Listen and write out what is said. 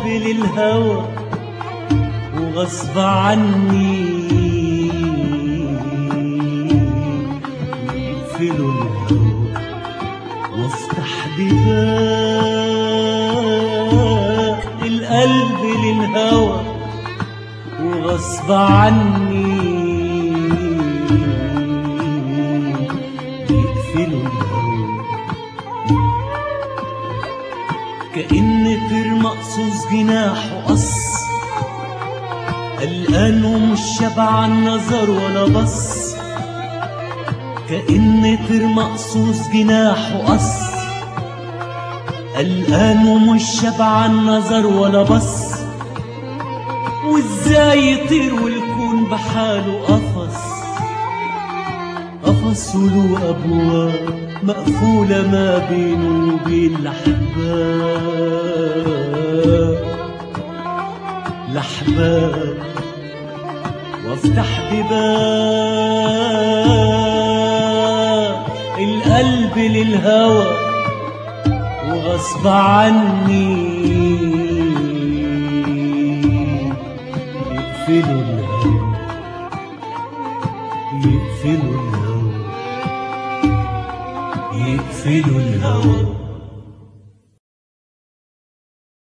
القلب للهوى وغصب عني يقفلوا الهوى وافتح بباب القلب للهوى وغصب عني يقفلوا الهوى كأن طير مقصوص جناحه قص قلقان ومش شبعان نظر ولا بص كأن طير مقصوص جناحه قص قلقان ومش شبعان نظر ولا بص وازاي يطير والكون بحاله قفص قفص وله أبواب مقفولة ما بينه وبين الأحباب الأحباب وافتح بباب القلب للهوى وغصب عني يقفلوا الهوى يقفلوا الهوى يقفلوا الهوى